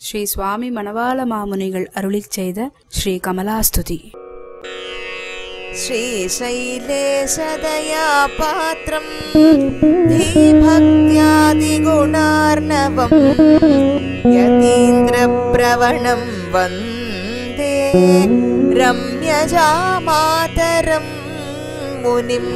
ஸ்ரீ சுவாமி மணவாள மாமுனிகள் அருளிச் செய்த ஸ்ரீ கமலாஸ்துதி श्रीशैलेशदया पात्रम् धीभक्त्यादिगुणार्णवम् यतीन्द्रप्रवणं वन्दे रम्यजामातरं मुनिम्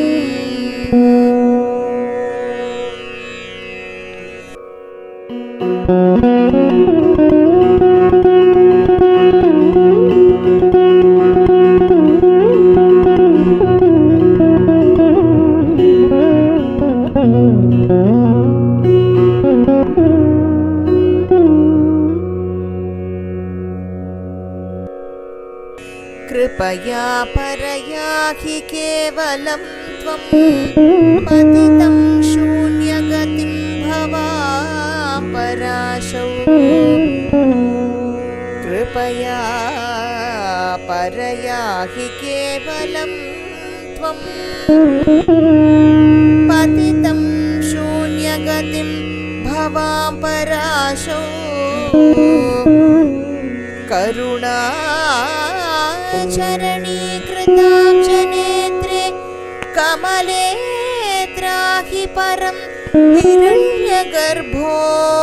कृपया परया हि केवलं त्वं पतितं शून्यगतिं भवा पराशौ कृपया परया हि केवलं त्वं पतितं शून्यगतिं भवा पराशौ करुणाचरणीकृतां च नेत्रे कमले त्राहि परं हिरण्यगर्भो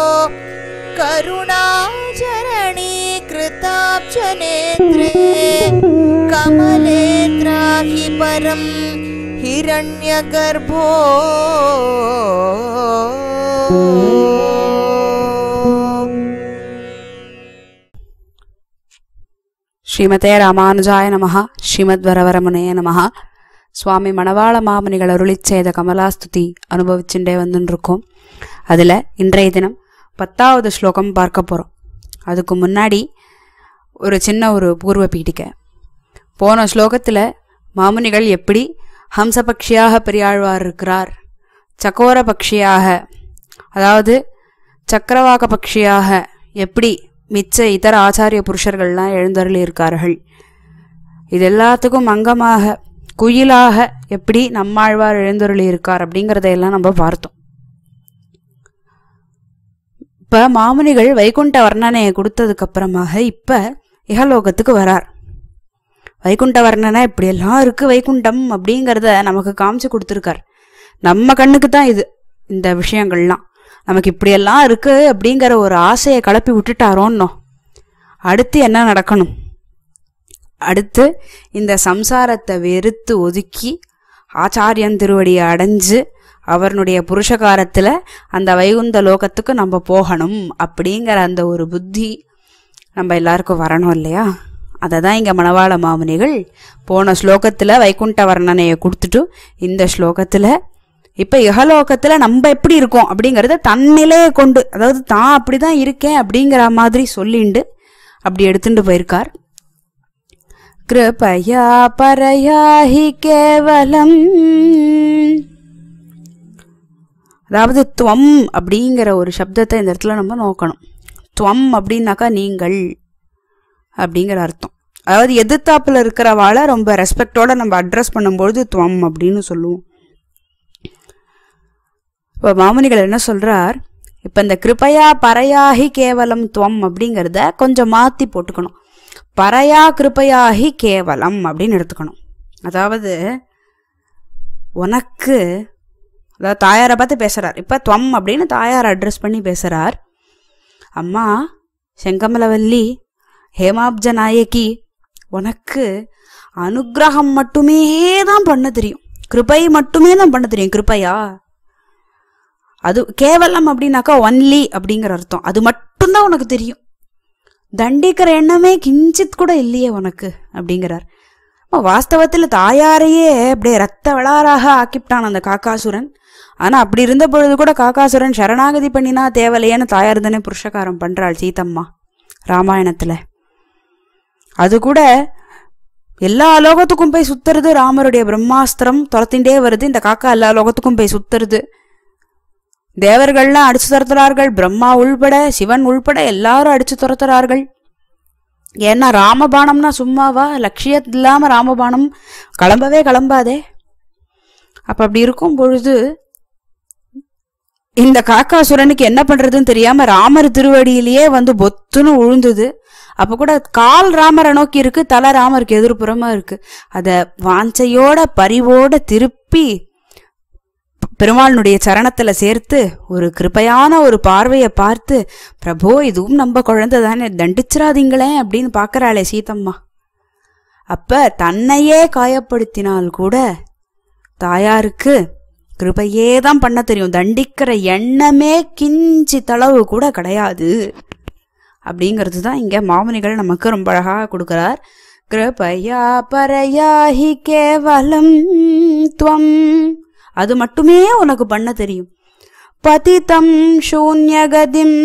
करुणाचरणीकृतां च नेत्रे कमले त्राहि परं हिरण्यगर्भो ஸ்ரீமதே ராமானுஜாய நமஹ ஸ்ரீமத் வரவரமுனைய நமஹ சுவாமி மணவாள மாமுனிகள் அருளிச் செய்த கமலாஸ்துதி அனுபவிச்சுட்டே வந்துருக்கோம் அதில் இன்றைய தினம் பத்தாவது ஸ்லோகம் பார்க்க போகிறோம் அதுக்கு முன்னாடி ஒரு சின்ன ஒரு பூர்வ பீடிக்கை போன ஸ்லோகத்தில் மாமுனிகள் எப்படி ஹம்சபக்ஷியாக பெரியாழ்வார் இருக்கிறார் சக்கோர பக்ஷியாக அதாவது சக்கரவாக பக்ஷியாக எப்படி மிச்ச இதர ஆச்சாரிய புருஷர்கள்லாம் எழுந்தருளி இருக்கார்கள் இது எல்லாத்துக்கும் அங்கமாக குயிலாக எப்படி நம்மாழ்வார் எழுந்தருளி இருக்கார் அப்படிங்கிறதையெல்லாம் நம்ம பார்த்தோம் இப்ப மாமுனிகள் வைகுண்ட வர்ணனையை கொடுத்ததுக்கு அப்புறமாக இப்ப இகலோகத்துக்கு வரார் வைகுண்ட வர்ணனை இப்படியெல்லாம் இருக்கு வைகுண்டம் அப்படிங்கிறத நமக்கு காமிச்சு கொடுத்துருக்கார் நம்ம கண்ணுக்கு தான் இது இந்த விஷயங்கள்லாம் நமக்கு இப்படியெல்லாம் இருக்கு அப்படிங்கிற ஒரு ஆசையை கிளப்பி விட்டுட்டாரோன்னோ அடுத்து என்ன நடக்கணும் அடுத்து இந்த சம்சாரத்தை வெறுத்து ஒதுக்கி ஆச்சாரியன் திருவடியை அடைஞ்சு அவருடைய புருஷகாரத்தில் அந்த வைகுந்த லோகத்துக்கு நம்ம போகணும் அப்படிங்கிற அந்த ஒரு புத்தி நம்ம எல்லாருக்கும் வரணும் இல்லையா அதை தான் இங்கே மணவாள மாமுனிகள் போன ஸ்லோகத்தில் வைகுண்ட வர்ணனையை கொடுத்துட்டு இந்த ஸ்லோகத்தில் இப்போ இகலோகத்தில் நம்ம எப்படி இருக்கோம் அப்படிங்கிறத தன்னிலையை கொண்டு அதாவது தான் அப்படி தான் இருக்கேன் அப்படிங்கிற மாதிரி சொல்லிண்டு அப்படி எடுத்துட்டு போயிருக்கார் கிருபயா பரயாஹி கேவலம் அதாவது துவம் அப்படிங்கிற ஒரு சப்தத்தை இந்த இடத்துல நம்ம நோக்கணும் துவம் அப்படின்னாக்கா நீங்கள் அப்படிங்கிற அர்த்தம் அதாவது எதிர்த்தாப்புல இருக்கிறவாளை ரொம்ப ரெஸ்பெக்டோட நம்ம அட்ரஸ் பண்ணும்பொழுது துவம் அப்படின்னு சொல்லுவோம் இப்போ மாமுனிகள் என்ன சொல்றார் இப்போ இந்த கிருபையா பறையாகி கேவலம் துவம் அப்படிங்கிறத கொஞ்சம் மாற்றி போட்டுக்கணும் பறையா கிருபையாகி கேவலம் அப்படின்னு எடுத்துக்கணும் அதாவது உனக்கு அதாவது தாயாரை பார்த்து பேசுகிறார் இப்போ துவம் அப்படின்னு தாயார் அட்ரஸ் பண்ணி பேசுகிறார் அம்மா செங்கமலவல்லி ஹேமாப்ஜ நாயகி உனக்கு அனுக்கிரகம் மட்டுமே தான் பண்ண தெரியும் கிருபை மட்டுமே தான் பண்ண தெரியும் கிருபையா அது கேவலம் அப்படின்னாக்கா ஒன்லி அப்படிங்கிற அர்த்தம் அது மட்டும்தான் உனக்கு தெரியும் தண்டிக்கிற எண்ணமே கிஞ்சித் கூட இல்லையே உனக்கு அப்படிங்கிறார் வாஸ்தவத்தில் தாயாரையே அப்படியே ரத்த விளாறாக ஆக்கிவிட்டான் அந்த காக்காசுரன் ஆனால் அப்படி இருந்த பொழுது கூட காக்காசுரன் சரணாகதி பண்ணினா தேவலையேன்னு தாயார் தானே புருஷகாரம் பண்ணுறாள் சீத்தம்மா ராமாயணத்தில் அது கூட எல்லா லோகத்துக்கும் போய் சுத்துறது ராமருடைய பிரம்மாஸ்திரம் துரத்தின்றே வருது இந்த காக்கா எல்லா லோகத்துக்கும் போய் சுத்துறது தேவர்கள்லாம் அடிச்சு துரத்துறார்கள் பிரம்மா உள்பட சிவன் உள்பட எல்லாரும் அடிச்சு துரத்துறார்கள் ஏன்னா ராமபாணம்னா சும்மாவா லட்சியம் இல்லாம ராமபாணம் கிளம்பவே கிளம்பாதே அப்ப அப்படி இருக்கும் பொழுது இந்த காக்காசுரனுக்கு என்ன பண்றதுன்னு தெரியாம ராமர் திருவடியிலேயே வந்து பொத்துன்னு உழுந்துது அப்ப கூட கால் ராமரை நோக்கி இருக்கு தலை ராமருக்கு எதிர்ப்புறமா இருக்கு அத வாஞ்சையோட பரிவோட திருப்பி பெருமாளுடைய சரணத்துல சேர்த்து ஒரு கிருபையான ஒரு பார்வையை பார்த்து பிரபோ இதுவும் நம்ம குழந்தை தானே தண்டிச்சிராதீங்களேன் அப்படின்னு பார்க்கறாளே சீதம்மா அப்ப தன்னையே காயப்படுத்தினால் கூட தாயாருக்கு கிருபையே தான் பண்ண தெரியும் தண்டிக்கிற எண்ணமே கிஞ்சி தளவு கூட கிடையாது அப்படிங்கிறது தான் இங்க மாமுனிகள் நமக்கு ரொம்ப அழகா கொடுக்கிறார் கிருபையா பரையாஹி கேவலம் துவம் அது மட்டுமே உனக்கு பண்ண தெரியும் பதிதம் சூன்யகதிம்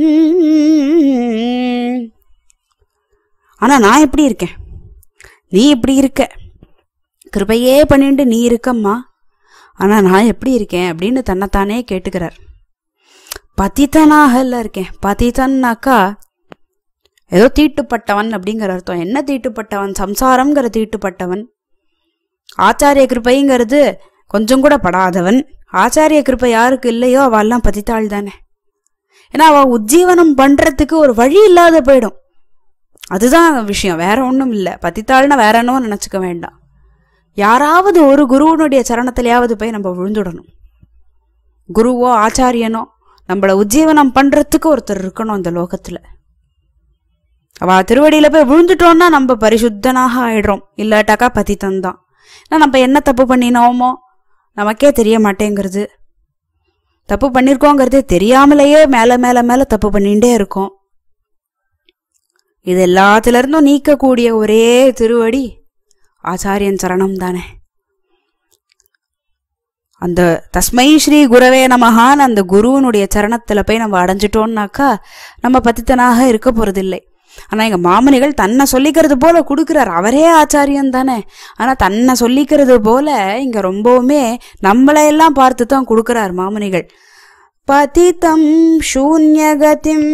ஆனா நான் எப்படி இருக்கேன் நீ இப்படி இருக்க கிருபையே பண்ணிட்டு நீ இருக்கம்மா ஆனா நான் எப்படி இருக்கேன் அப்படின்னு தன்னைத்தானே கேட்டுக்கிறார் பதித்தனாக இல்ல இருக்கேன் பதித்தன்னாக்கா ஏதோ தீட்டுப்பட்டவன் அப்படிங்கிற அர்த்தம் என்ன தீட்டுப்பட்டவன் சம்சாரம்ங்கிற தீட்டுப்பட்டவன் ஆச்சாரிய கிருபைங்கிறது கொஞ்சம் கூட படாதவன் ஆச்சாரிய கிருபை யாருக்கு இல்லையோ அவெல்லாம் பதித்தாள் தானே ஏன்னா அவ உஜ்ஜீவனம் பண்றதுக்கு ஒரு வழி இல்லாத போயிடும் அதுதான் விஷயம் வேற ஒன்றும் இல்லை பதித்தாள்னா வேற என்னவோ நினச்சிக்க வேண்டாம் யாராவது ஒரு குருவனுடைய சரணத்திலேயாவது போய் நம்ம விழுந்துடணும் குருவோ ஆச்சாரியனோ நம்மள உஜ்ஜீவனம் பண்றதுக்கு ஒருத்தர் இருக்கணும் இந்த லோகத்துல அவ திருவடியில போய் விழுந்துட்டோம்னா நம்ம பரிசுத்தனாக ஆயிடுறோம் இல்லாட்டாக்கா பதித்தன் தான் ஏன்னா நம்ம என்ன தப்பு பண்ணினோமோ நமக்கே தெரிய மாட்டேங்கிறது தப்பு பண்ணியிருக்கோங்கிறதே தெரியாமலேயே மேல மேல மேல தப்பு பண்ணிட்டே இருக்கோம் இது எல்லாத்துல இருந்தும் நீக்கக்கூடிய ஒரே திருவடி ஆச்சாரியன் சரணம் தானே அந்த தஸ்மை ஸ்ரீ குரவே நமகான் அந்த குருவனுடைய சரணத்துல போய் நம்ம அடைஞ்சிட்டோம்னாக்கா நம்ம பத்தித்தனாக இருக்க போறதில்லை ஆனா எங்க மாமனிகள் தன்னை சொல்லிக்கிறது போல கொடுக்கிறார் அவரே ஆச்சாரியன் தானே ஆனா தன்னை சொல்லிக்கிறது போல இங்க ரொம்பவுமே நம்மளையெல்லாம் பார்த்து தான் கொடுக்கிறார் மாமனிகள் பதிதம் சூன்யகதிம்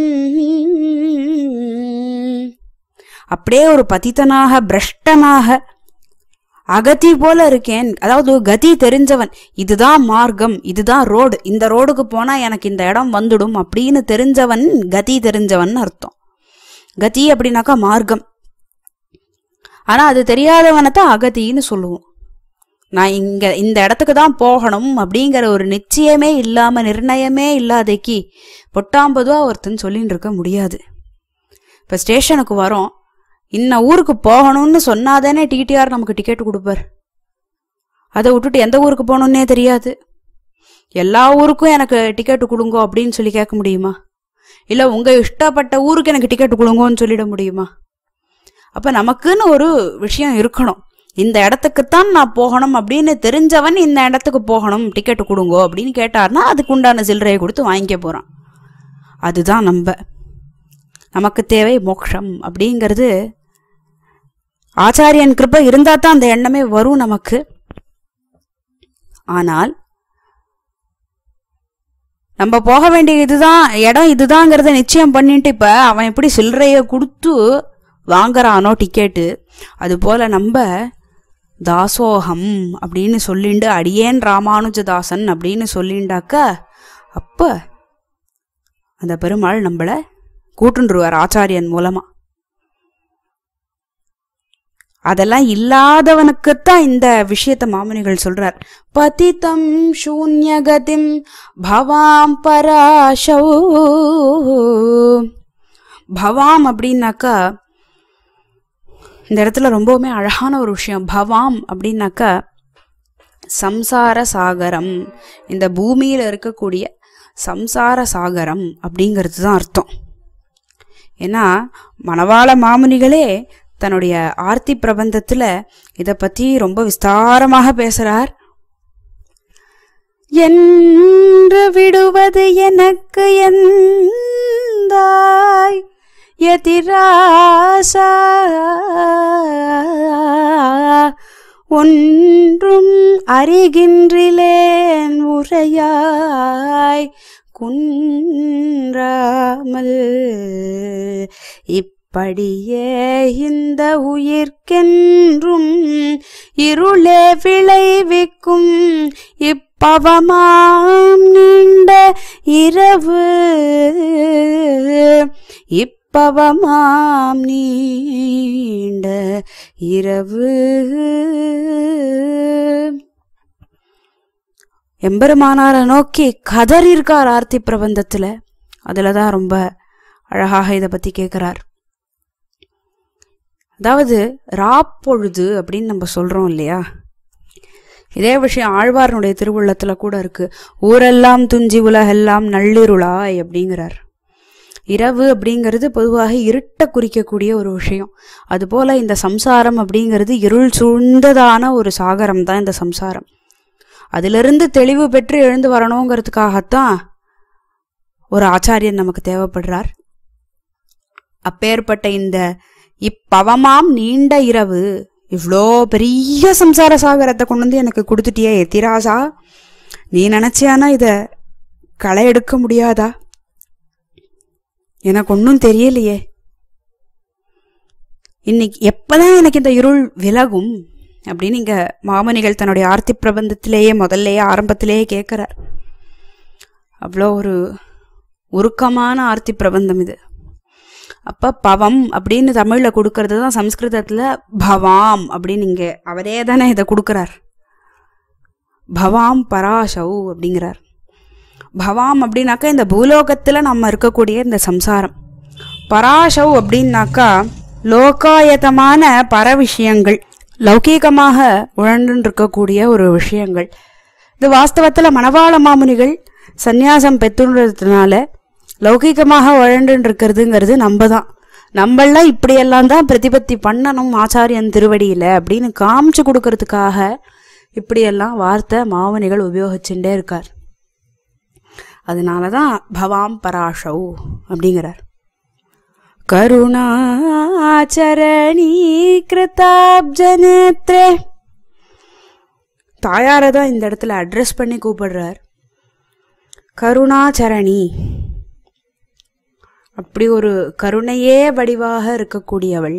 அப்படியே ஒரு பதித்தனாக பிரஷ்டனாக அகதி போல இருக்கேன் அதாவது கதி தெரிஞ்சவன் இதுதான் மார்க்கம் இதுதான் ரோடு இந்த ரோடுக்கு போனா எனக்கு இந்த இடம் வந்துடும் அப்படின்னு தெரிஞ்சவன் கதி தெரிஞ்சவன் அர்த்தம் கதி அப்படின்னாக்கா மார்க்கம் ஆனா அது தெரியாதவனை தான் அகதின்னு சொல்லுவோம் நான் இங்க இந்த இடத்துக்கு தான் போகணும் அப்படிங்கிற ஒரு நிச்சயமே இல்லாம நிர்ணயமே இல்லாதைக்கு பொட்டாம்பதுவா ஒருத்தன் சொல்லின்னு இருக்க முடியாது இப்ப ஸ்டேஷனுக்கு வரோம் இன்ன ஊருக்கு போகணும்னு சொன்னாதானே டிடிஆர் நமக்கு டிக்கெட் கொடுப்பார் அதை விட்டுட்டு எந்த ஊருக்கு போகணுன்னே தெரியாது எல்லா ஊருக்கும் எனக்கு டிக்கெட் கொடுங்கோ அப்படின்னு சொல்லி கேட்க முடியுமா இல்ல உங்க இஷ்டப்பட்ட ஊருக்கு எனக்கு டிக்கெட் கொடுங்கோன்னு சொல்லிட முடியுமா அப்ப நமக்குன்னு ஒரு விஷயம் இருக்கணும் இந்த இடத்துக்குத்தான் நான் போகணும் அப்படின்னு தெரிஞ்சவன் இந்த இடத்துக்கு போகணும் டிக்கெட் கொடுங்கோ அப்படின்னு கேட்டார்னா அதுக்கு உண்டான சில்லறையை கொடுத்து வாங்கிக்க போறான் அதுதான் நம்ம நமக்கு தேவை மோட்சம் அப்படிங்கிறது ஆச்சாரியன் கிருப்பை இருந்தா தான் அந்த எண்ணமே வரும் நமக்கு ஆனால் நம்ம போக வேண்டிய இதுதான் இடம் இதுதாங்கிறத நிச்சயம் பண்ணிட்டு இப்ப அவன் எப்படி சில்லறைய கொடுத்து வாங்குறானோ டிக்கெட்டு அது போல நம்ம தாசோகம் அப்படின்னு சொல்லிண்டு அடியேன் ராமானுஜதாசன் அப்படின்னு சொல்லிண்டாக்க அப்ப அந்த பெருமாள் நம்மள கூட்டுருவார் ஆச்சாரியன் மூலமா அதெல்லாம் இல்லாதவனுக்குத்தான் இந்த விஷயத்த மாமுனிகள் சொல்றார் பதிதம் சூன்யகதிம் பவாம் பராசௌ பவாம் அப்படின்னாக்கா இந்த இடத்துல ரொம்பவுமே அழகான ஒரு விஷயம் பவாம் அப்படின்னாக்கா சம்சார சாகரம் இந்த பூமியில இருக்கக்கூடிய சம்சார சாகரம் அப்படிங்கிறது தான் அர்த்தம் ஏன்னா மணவாள மாமுனிகளே தன்னுடைய ஆர்த்தி பிரபந்தத்துல இத பத்தி ரொம்ப விஸ்தாரமாக பேசுறார் என்று விடுவது எனக்கு எந்தாய் எதிராசா ஒன்றும் அறிகின்றிலேன் உரையாய் குன்றாமல் படியே இந்த உயிர்க்கென்றும் இருளே விளைவிக்கும் இப்பவமாம் நீண்ட இரவு இப்பவமாம் நீண்ட இரவு எம்பெருமானாரை நோக்கி கதறியிருக்கார் ஆர்த்தி பிரபந்தத்துல அதுல தான் ரொம்ப அழகாக இதை பத்தி கேட்கிறார் அதாவது ராப்பொழுது அப்படின்னு நம்ம சொல்றோம் இல்லையா இதே விஷயம் ஆழ்வாரனுடைய திருவுள்ளத்துல கூட இருக்கு ஊரெல்லாம் துஞ்சி உலகெல்லாம் நள்ளிருளாய் அப்படிங்கிறார் இரவு அப்படிங்கிறது பொதுவாக இருட்டை குறிக்கக்கூடிய ஒரு விஷயம் அதுபோல இந்த சம்சாரம் அப்படிங்கிறது இருள் சூழ்ந்ததான ஒரு சாகரம் தான் இந்த சம்சாரம் அதிலிருந்து தெளிவு பெற்று எழுந்து வரணுங்கிறதுக்காகத்தான் ஒரு ஆச்சாரியன் நமக்கு தேவைப்படுறார் அப்பேற்பட்ட இந்த இப்பவமாம் நீண்ட இரவு இவ்வளோ பெரிய சம்சார சாகரத்தை கொண்டு வந்து எனக்கு கொடுத்துட்டியே எத்திராசா நீ நினைச்சியானா இத களை எடுக்க முடியாதா எனக்கு ஒன்றும் தெரியலையே இன்னைக்கு எப்பதான் எனக்கு இந்த இருள் விலகும் அப்படின்னு இங்க மாமனிகள் தன்னுடைய ஆர்த்தி பிரபந்தத்திலேயே முதல்லையே ஆரம்பத்திலேயே கேட்கிறார் அவ்வளோ ஒரு உருக்கமான ஆர்த்தி பிரபந்தம் இது அப்ப பவம் அப்படின்னு தமிழ்ல கொடுக்கறது தான் சம்ஸ்கிருதத்துல பவாம் அப்படின்னு இங்க அவரே தானே இதை கொடுக்கறார் பவாம் பராசௌ அப்படிங்கிறார் பவாம் அப்படின்னாக்கா இந்த பூலோகத்துல நம்ம இருக்கக்கூடிய இந்த சம்சாரம் பராசௌ அப்படின்னாக்கா லோகாயதமான பர விஷயங்கள் லௌகீகமாக உழன்று இருக்கக்கூடிய ஒரு விஷயங்கள் இது வாஸ்தவத்துல மணவாள மாமுனிகள் சந்நியாசம் பெற்றுன்றதுனால லௌகீகமாக உழண்டு இருக்கிறதுங்கிறது நம்ம தான் நம்மளாம் இப்படியெல்லாம் தான் பிரதிபத்தி பண்ணணும் ஆச்சாரியன் திருவடியில அப்படின்னு காமிச்சு கொடுக்கறதுக்காக இப்படியெல்லாம் வார்த்தை மாமுனிகள் உபயோகிச்சுட்டே இருக்கார் அதனால தான் பவாம் பராஷௌ அப்படிங்கிறார் கருணாச்சரணி கிருதாப்ஜனேத்ரே தாயாரை தான் இந்த இடத்துல அட்ரஸ் பண்ணி கூப்பிடுறார் கருணாச்சரணி அப்படி ஒரு கருணையே வடிவாக இருக்கக்கூடியவள்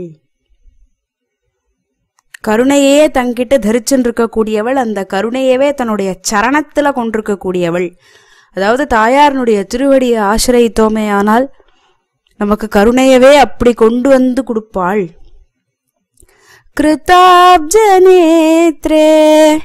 கருணையே தங்கிட்ட தரிச்சுன்னு இருக்கக்கூடியவள் அந்த கருணையவே தன்னுடைய சரணத்துல கொண்டிருக்கக்கூடியவள் அதாவது தாயாரனுடைய திருவடியை ஆசிரியத்தோமேயானால் நமக்கு கருணையவே அப்படி கொண்டு வந்து கொடுப்பாள் கிருதாப்ஜநேத்ரே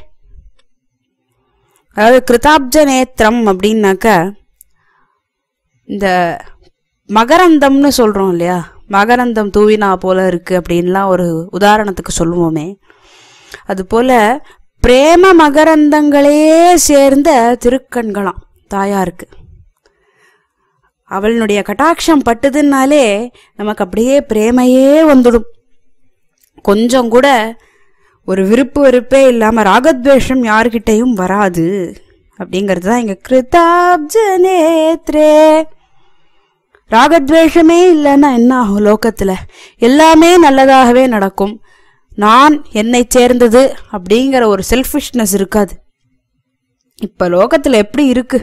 அதாவது கிருதாப்ஜ நேத்திரம் அப்படின்னாக்க இந்த மகரந்தம்னு சொல்றோம் இல்லையா மகரந்தம் தூவினா போல இருக்கு அப்படின்லாம் ஒரு உதாரணத்துக்கு சொல்லுவோமே அது போல பிரேம மகரந்தங்களே சேர்ந்த திருக்கண்களாம் தாயாருக்கு அவளுடைய கட்டாட்சம் பட்டுதுன்னாலே நமக்கு அப்படியே பிரேமையே வந்துடும் கொஞ்சம் கூட ஒரு விருப்பு வெறுப்பே இல்லாம ராகத்வேஷம் யார்கிட்டயும் வராது அப்படிங்கிறது தான் இங்க கிருதாப்ஜனேத்ரே ராகத்வேஷமே இல்லைன்னா என்ன ஆகும் லோகத்துல எல்லாமே நல்லதாகவே நடக்கும் நான் என்னை சேர்ந்தது அப்படிங்கிற ஒரு செல்ஃபிஷ்னஸ் இருக்காது இப்ப லோகத்துல எப்படி இருக்கு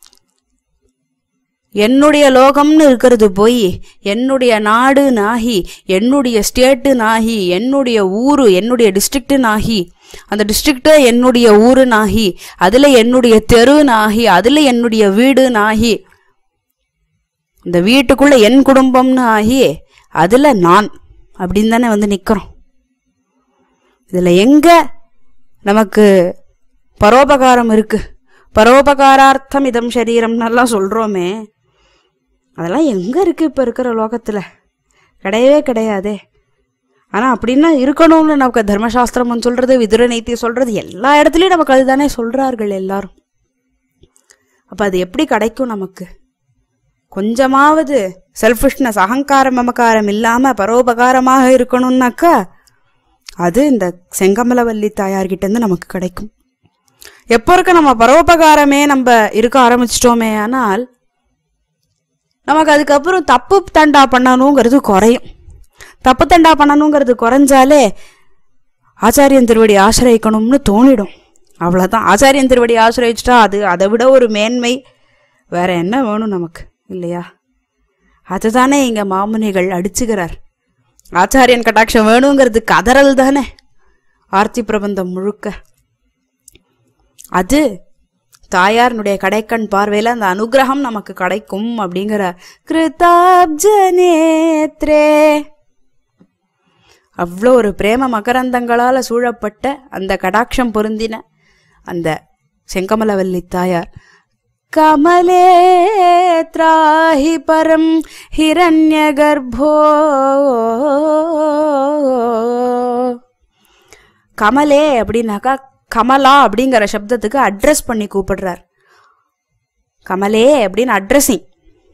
என்னுடைய லோகம்னு இருக்கிறது போய் என்னுடைய நாடு நாகி என்னுடைய ஸ்டேட்டு நாகி என்னுடைய ஊரு என்னுடைய டிஸ்ட்ரிக்ட் நாகி அந்த டிஸ்ட்ரிக்ட் என்னுடைய ஊரு நாகி அதுல என்னுடைய தெரு நாகி அதுல என்னுடைய வீடு நாகி இந்த வீட்டுக்குள்ள என் குடும்பம்னு ஆகி அதுல நான் அப்படின்னு தானே வந்து நிக்கிறோம் இதுல எங்க நமக்கு பரோபகாரம் இருக்கு பரோபகாரார்த்தம் இதம் சரீரம்னெல்லாம் சொல்றோமே அதெல்லாம் எங்க இருக்கு இப்ப இருக்கிற லோகத்துல கிடையவே கிடையாதே ஆனா அப்படின்னா இருக்கணும்னு நமக்கு தர்மசாஸ்திரம் சொல்றது விதுர நீதி சொல்றது எல்லா இடத்துலயும் நமக்கு அதுதானே சொல்றார்கள் எல்லாரும் அப்ப அது எப்படி கிடைக்கும் நமக்கு கொஞ்சமாவது செல்ஃபிஷ்னஸ் அகங்காரம் மமக்காரம் இல்லாம பரோபகாரமாக இருக்கணும்னாக்கா அது இந்த செங்கமலவல்லி தாயார்கிட்ட இருந்து நமக்கு கிடைக்கும் எப்போ இருக்க நம்ம பரோபகாரமே நம்ம இருக்க ஆரம்பிச்சிட்டோமே ஆனால் நமக்கு அதுக்கப்புறம் தப்பு தண்டா பண்ணணுங்கிறது குறையும் தப்பு தண்டா பண்ணணுங்கிறது குறைஞ்சாலே ஆச்சாரியன் திருவடி ஆசிரியக்கணும்னு தோணிடும் அவ்வளோதான் ஆச்சாரியன் திருவடி ஆசிரியச்சிட்டா அது அதை விட ஒரு மேன்மை வேற என்ன வேணும் நமக்கு இல்லையா அதுதானே இங்க மாமுனிகள் அடிச்சுக்கிறார் ஆச்சாரியன் கட்டாட்சம் வேணுங்கிறது கதறல் தானே ஆர்த்தி பிரபந்தம் முழுக்க அது தாயார்னுடைய கடைக்கண் பார்வையில அந்த அனுகிரகம் நமக்கு கிடைக்கும் அப்படிங்கிற கிருதாப்ஜனேத்ரே அவ்வளோ ஒரு பிரேம மகரந்தங்களால சூழப்பட்ட அந்த கடாட்சம் பொருந்தின அந்த செங்கமலவல்லி தாயார் கமலே திராஹி பரம் ஹிரண்ய கர்ப்போ கமலே அப்படின்னாக்கா கமலா அப்படிங்கிற சப்தத்துக்கு அட்ரஸ் பண்ணி கூப்பிடுறார் கமலே அப்படின்னு அட்ரஸிங்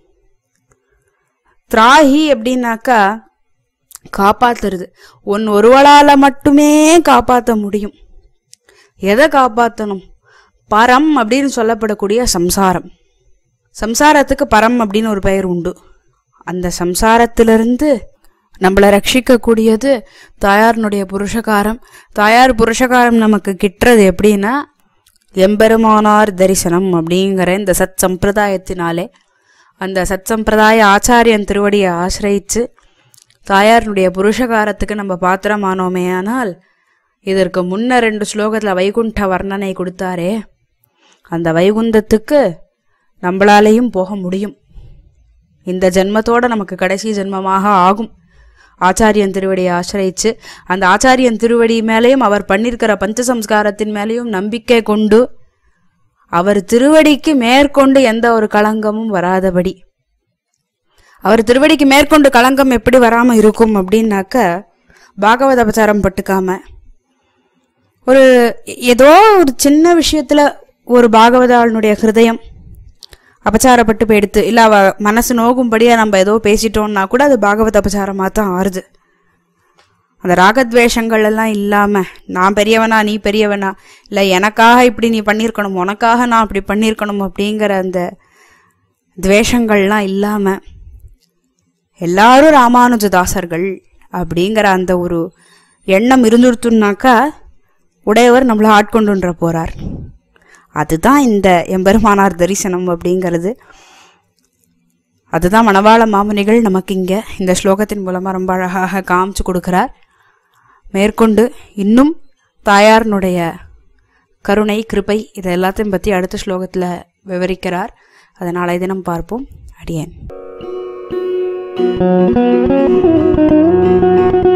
திராஹி அப்படின்னாக்கா காப்பாத்துறது ஒன் ஒருவளால மட்டுமே காப்பாற்ற முடியும் எதை காப்பாற்றணும் பரம் அப்படின்னு சொல்லப்படக்கூடிய சம்சாரம் சம்சாரத்துக்கு பரம் அப்படின்னு ஒரு பெயர் உண்டு அந்த சம்சாரத்திலிருந்து நம்மளை ரட்சிக்கக்கூடியது தாயாரினுடைய புருஷகாரம் தாயார் புருஷகாரம் நமக்கு கிட்டுறது எப்படின்னா எம்பெருமானார் தரிசனம் அப்படிங்கிற இந்த சத் சம்பிரதாயத்தினாலே அந்த சத் சம்பிரதாய ஆச்சாரியன் திருவடியை ஆசிரயிச்சு தாயாரினுடைய புருஷகாரத்துக்கு நம்ம பாத்திரமானோமே ஆனால் இதற்கு முன்ன ரெண்டு ஸ்லோகத்தில் வைகுண்ட வர்ணனை கொடுத்தாரே அந்த வைகுந்தத்துக்கு நம்மளாலேயும் போக முடியும் இந்த ஜென்மத்தோட நமக்கு கடைசி ஜென்மமாக ஆகும் ஆச்சாரியன் திருவடியை ஆசிரயிச்சு அந்த ஆச்சாரியன் திருவடி மேலேயும் அவர் பண்ணியிருக்கிற பஞ்சசம்ஸ்காரத்தின் மேலேயும் நம்பிக்கை கொண்டு அவர் திருவடிக்கு மேற்கொண்டு எந்த ஒரு களங்கமும் வராதபடி அவர் திருவடிக்கு மேற்கொண்டு களங்கம் எப்படி வராம இருக்கும் அப்படின்னாக்க பாகவத அபச்சாரம் பட்டுக்காம ஒரு ஏதோ ஒரு சின்ன விஷயத்துல ஒரு பாகவதாளனுடைய ஹிருதயம் அபச்சாரப்பட்டு போயிடுத்து இல்லை அவ மனசு நோகும்படியா நம்ம ஏதோ பேசிட்டோம்னா கூட அது பாகவத அபச்சாரமாக தான் ஆறுது அந்த ராகத்வேஷங்கள் எல்லாம் இல்லாம நான் பெரியவனா நீ பெரியவனா இல்லை எனக்காக இப்படி நீ பண்ணியிருக்கணும் உனக்காக நான் இப்படி பண்ணியிருக்கணும் அப்படிங்கிற அந்த துவேஷங்கள்லாம் இல்லாம எல்லாரும் ராமானுஜதாசர்கள் அப்படிங்கிற அந்த ஒரு எண்ணம் இருந்துருத்துனாக்கா உடையவர் நம்மளை ஆட்கொண்டுன்ற போறார் அதுதான் இந்த எம்பெருமானார் தரிசனம் அப்படிங்கிறது அதுதான் மணவாள மாமுனிகள் நமக்கு இங்கே இந்த ஸ்லோகத்தின் மூலமாக ரொம்ப அழகாக காமிச்சு கொடுக்கிறார் மேற்கொண்டு இன்னும் தாயாரினுடைய கருணை கிருபை இது எல்லாத்தையும் பற்றி அடுத்த ஸ்லோகத்தில் விவரிக்கிறார் அதை நாளை தினம் பார்ப்போம் அடியேன்